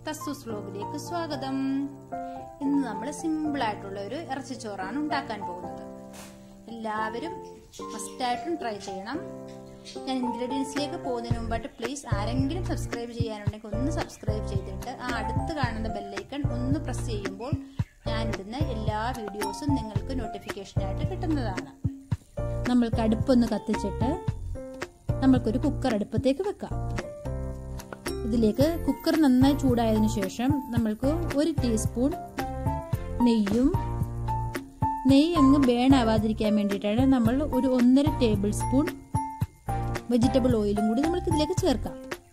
തസ്സൂസ് വ്ലോഗിലേക്ക് സ്വാഗതം ഇന്ന് നമ്മൾ സിമ്പിൾ ആയിട്ടുള്ള ഒരു ഇറച്ചിച്ചോറാണ് ഉണ്ടാക്കാൻ പോകുന്നത് എല്ലാവരും മസ്റ്റായിട്ടും ട്രൈ ചെയ്യണം ഞാൻ ഇൻഗ്രീഡിയൻസിലേക്ക് പോകുന്നതിന് മുമ്പായിട്ട് പ്ലീസ് ആരെങ്കിലും സബ്സ്ക്രൈബ് ചെയ്യാനുണ്ടെങ്കിൽ ഒന്ന് സബ്സ്ക്രൈബ് ചെയ്തിട്ട് ആ അടുത്ത് കാണുന്ന ബെല്ലൈക്കൺ ഒന്ന് പ്രസ് ചെയ്യുമ്പോൾ ഞാനിടുന്ന എല്ലാ വീഡിയോസും നിങ്ങൾക്ക് നോട്ടിഫിക്കേഷനായിട്ട് കിട്ടുന്നതാണ് നമ്മൾക്ക് അടുപ്പൊന്ന് കത്തിച്ചിട്ട് നമ്മൾക്കൊരു കുക്കർ അടുപ്പത്തേക്ക് വെക്കാം ഇതിലേക്ക് കുക്കർ നന്നായി ചൂടായതിനു ശേഷം നമ്മൾക്ക് ഒരു ടീസ്പൂൺ നെയ്യും നെയ്യ് അങ്ങ് ബേൺ ആവാതിരിക്കാൻ വേണ്ടിയിട്ടാണ് നമ്മൾ ഒരു ഒന്നര ടേബിൾ സ്പൂൺ വെജിറ്റബിൾ ഓയിലും കൂടി നമ്മൾക്ക് ഇതിലേക്ക് ചേർക്കാം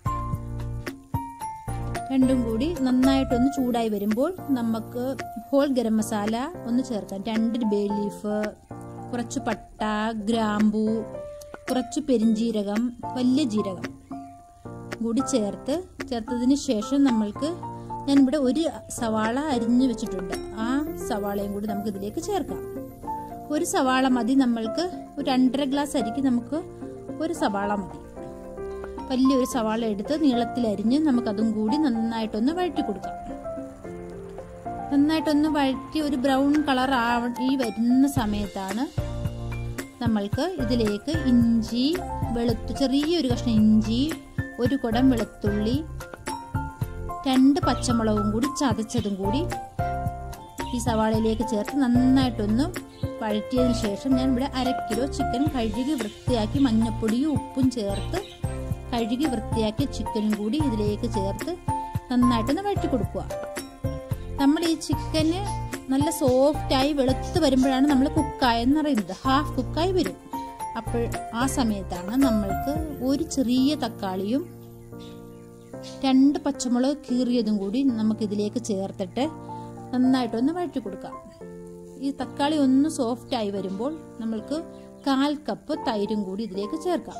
രണ്ടും കൂടി നന്നായിട്ടൊന്ന് ചൂടായി വരുമ്പോൾ നമുക്ക് ഹോൾ ഗരം മസാല ഒന്ന് ചേർക്കാം രണ്ട് ബേ ലീഫ് കുറച്ച് പട്ട ഗ്രാമ്പൂ കുറച്ച് പെരിഞ്ജീരകം വലിയ ജീരകം കൂടി ചേർത്ത് ചേർത്തതിന് ശേഷം നമ്മൾക്ക് ഞാനിവിടെ ഒരു സവാള അരിഞ്ഞു വെച്ചിട്ടുണ്ട് ആ സവാളയും കൂടി നമുക്ക് ഇതിലേക്ക് ചേർക്കാം ഒരു സവാള മതി നമ്മൾക്ക് ഒരു രണ്ടര ഗ്ലാസ് അരിക്ക് നമുക്ക് ഒരു സവാള മതി വലിയൊരു സവാള എടുത്ത് നീളത്തിൽ അരിഞ്ഞ് നമുക്കതും കൂടി നന്നായിട്ടൊന്ന് വഴറ്റി കൊടുക്കാം നന്നായിട്ടൊന്ന് വഴറ്റി ഒരു ബ്രൗൺ കളർ ആവ ഈ വരുന്ന സമയത്താണ് നമ്മൾക്ക് ഇതിലേക്ക് ഇഞ്ചി വെളുത്തു ചെറിയൊരു കഷ്ണം ഇഞ്ചി ഒരു കുടം വെളുത്തുള്ളി രണ്ട് പച്ചമുളകും കൂടി ചതച്ചതും കൂടി ഈ സവാളയിലേക്ക് ചേർത്ത് നന്നായിട്ടൊന്ന് വഴറ്റിയതിന് ശേഷം ഞാൻ ഇവിടെ അര കിലോ ചിക്കൻ കഴുകി വൃത്തിയാക്കി മഞ്ഞപ്പൊടിയും ഉപ്പും ചേർത്ത് കഴുകി വൃത്തിയാക്കിയ ചിക്കനും കൂടി ഇതിലേക്ക് ചേർത്ത് നന്നായിട്ടൊന്ന് വഴറ്റി കൊടുക്കുക നമ്മൾ ഈ ചിക്കന് നല്ല സോഫ്റ്റായി വെളുത്ത് വരുമ്പോഴാണ് നമ്മൾ കുക്കായെന്ന് അറിയുന്നത് ഹാഫ് കുക്കായി വരും അപ്പോൾ ആ സമയത്താണ് നമ്മൾക്ക് ഒരു ചെറിയ തക്കാളിയും രണ്ട് പച്ചമുളക് കീറിയതും കൂടി നമുക്ക് ഇതിലേക്ക് ചേർത്തിട്ട് നന്നായിട്ടൊന്ന് വഴറ്റി കൊടുക്കാം ഈ തക്കാളി ഒന്ന് സോഫ്റ്റ് ആയി വരുമ്പോൾ നമ്മൾക്ക് കാൽ കപ്പ് തൈരും കൂടി ഇതിലേക്ക് ചേർക്കാം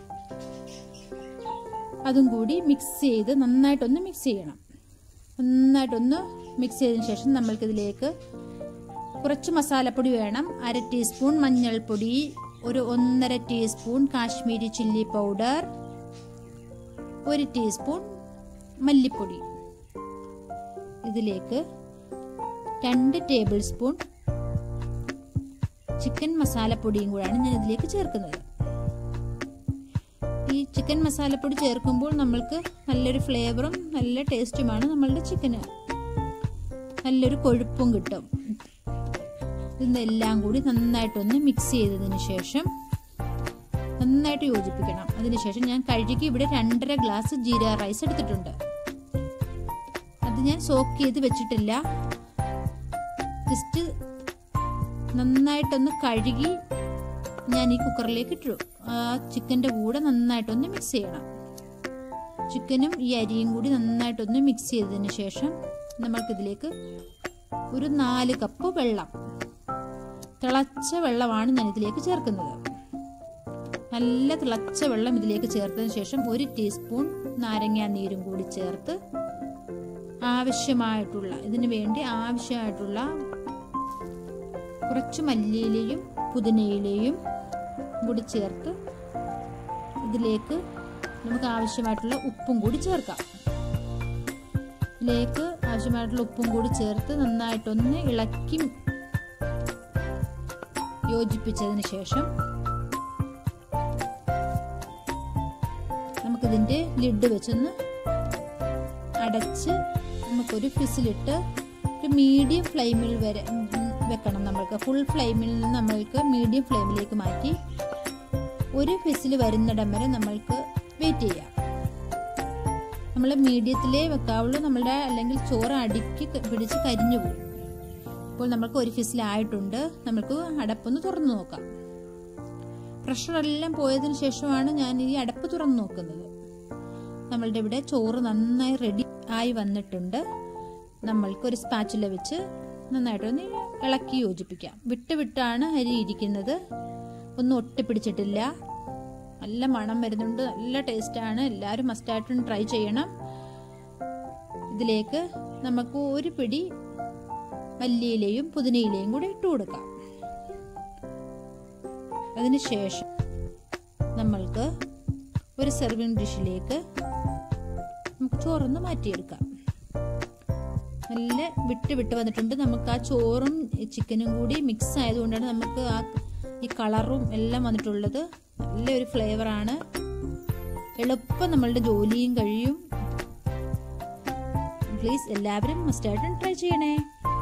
അതും കൂടി മിക്സ് ചെയ്ത് നന്നായിട്ടൊന്ന് മിക്സ് ചെയ്യണം നന്നായിട്ടൊന്ന് മിക്സ് ചെയ്തതിന് ശേഷം നമ്മൾക്കിതിലേക്ക് കുറച്ച് മസാലപ്പൊടി വേണം അര ടീസ്പൂൺ മഞ്ഞൾപ്പൊടി ഒരു ഒന്നര ടീസ്പൂൺ കാശ്മീരി ചില്ലി പൗഡർ ഒരു ടീസ്പൂൺ മല്ലിപ്പൊടി ഇതിലേക്ക് രണ്ട് ടേബിൾ സ്പൂൺ ചിക്കൻ മസാലപ്പൊടിയും കൂടാണ് ഞാൻ ഇതിലേക്ക് ചേർക്കുന്നത് ഈ ചിക്കൻ മസാലപ്പൊടി ചേർക്കുമ്പോൾ നമ്മൾക്ക് നല്ലൊരു ഫ്ലേവറും നല്ല ടേസ്റ്റുമാണ് നമ്മളുടെ ചിക്കന് നല്ലൊരു കൊഴുപ്പും കിട്ടും ഇതെല്ലാം കൂടി നന്നായിട്ടൊന്ന് മിക്സ് ചെയ്തതിന് ശേഷം നന്നായിട്ട് യോജിപ്പിക്കണം അതിനുശേഷം ഞാൻ കഴുകി ഇവിടെ രണ്ടര ഗ്ലാസ് ജീര റൈസ് എടുത്തിട്ടുണ്ട് അത് ഞാൻ സോക്ക് ചെയ്ത് വെച്ചിട്ടില്ല ജസ്റ്റ് നന്നായിട്ടൊന്ന് കഴുകി ഞാൻ ഈ കുക്കറിലേക്ക് ഇട്ടു ആ ചിക്കൻ്റെ കൂടെ നന്നായിട്ടൊന്ന് മിക്സ് ചെയ്യണം ചിക്കനും ഈ അരിയും കൂടി നന്നായിട്ടൊന്ന് മിക്സ് ചെയ്തതിന് ശേഷം നമ്മൾക്കിതിലേക്ക് ഒരു നാല് കപ്പ് വെള്ളം തിളച്ച വെള്ളമാണ് ഞാൻ ഇതിലേക്ക് ചേർക്കുന്നത് നല്ല തിളച്ച വെള്ളം ഇതിലേക്ക് ചേർത്തതിന് ശേഷം ഒരു ടീസ്പൂൺ നാരങ്ങാ നീരും കൂടി ചേർത്ത് ആവശ്യമായിട്ടുള്ള ഇതിനു വേണ്ടി ആവശ്യമായിട്ടുള്ള കുറച്ച് മല്ലിയിലയും പുതിനയിലയും കൂടി ചേർത്ത് ഇതിലേക്ക് നമുക്ക് ആവശ്യമായിട്ടുള്ള ഉപ്പും കൂടി ചേർക്കാം ഇതിലേക്ക് ആവശ്യമായിട്ടുള്ള ഉപ്പും കൂടി ചേർത്ത് നന്നായിട്ടൊന്ന് ഇളക്കി യോജിപ്പിച്ചതിന് ശേഷം നമുക്കിതിൻ്റെ ലിഡ് വെച്ചൊന്ന് അടച്ച് നമുക്കൊരു ഫിസിലിട്ട് ഒരു മീഡിയം ഫ്ലെയിമിൽ വരെ വെക്കണം നമ്മൾക്ക് ഫുൾ ഫ്ലെയിമിൽ നിന്ന് നമ്മൾക്ക് മീഡിയം ഫ്ലെയിമിലേക്ക് മാറ്റി ഒരു ഫിസിൽ വരുന്നിടം വരെ നമ്മൾക്ക് വെയിറ്റ് ചെയ്യാം നമ്മൾ മീഡിയത്തിലേ വെക്കാവുള്ളൂ നമ്മളുടെ അല്ലെങ്കിൽ ചോറ് അടുക്കി പിടിച്ച് കരിഞ്ഞു പോകും ഇപ്പോൾ നമ്മൾക്ക് ഒരു ഫിസിലായിട്ടുണ്ട് നമുക്ക് അടപ്പൊന്ന് തുറന്നു നോക്കാം പ്രഷറെല്ലാം പോയതിന് ശേഷമാണ് ഞാൻ ഈ അടപ്പ് തുറന്നു നോക്കുന്നത് നമ്മളുടെ ഇവിടെ ചോറ് നന്നായി റെഡി ആയി വന്നിട്ടുണ്ട് നമ്മൾക്ക് ഒരു സ്പാച്ചില വെച്ച് നന്നായിട്ടൊന്ന് ഇളക്കി യോജിപ്പിക്കാം വിട്ട് വിട്ടാണ് അരി ഇരിക്കുന്നത് ഒന്നും ഒട്ടിപ്പിടിച്ചിട്ടില്ല നല്ല മണം വരുന്നുണ്ട് നല്ല ടേസ്റ്റാണ് എല്ലാവരും മസ്റ്റായിട്ടും ട്രൈ ചെയ്യണം ഇതിലേക്ക് നമുക്ക് ഒരു പിടി മല്ലിയിലയും പുതിനയിലയും കൂടി ഇട്ട് കൊടുക്കാം അതിനുശേഷം നമ്മൾക്ക് ഒരു സെർവിങ് ഡിഷിലേക്ക് നമുക്ക് ചോറൊന്ന് മാറ്റിയെടുക്കാം നല്ല വിട്ട് വിട്ട് വന്നിട്ടുണ്ട് നമുക്ക് ആ ചോറും ചിക്കനും കൂടി മിക്സ് ആയതുകൊണ്ടാണ് നമുക്ക് ആ ഈ കളറും എല്ലാം വന്നിട്ടുള്ളത് നല്ലൊരു ഫ്ലേവറാണ് എളുപ്പം നമ്മളുടെ ജോലിയും കഴിയും പ്ലീസ് എല്ലാവരും മസ്റ്റായിട്ടും ട്രൈ ചെയ്യണേ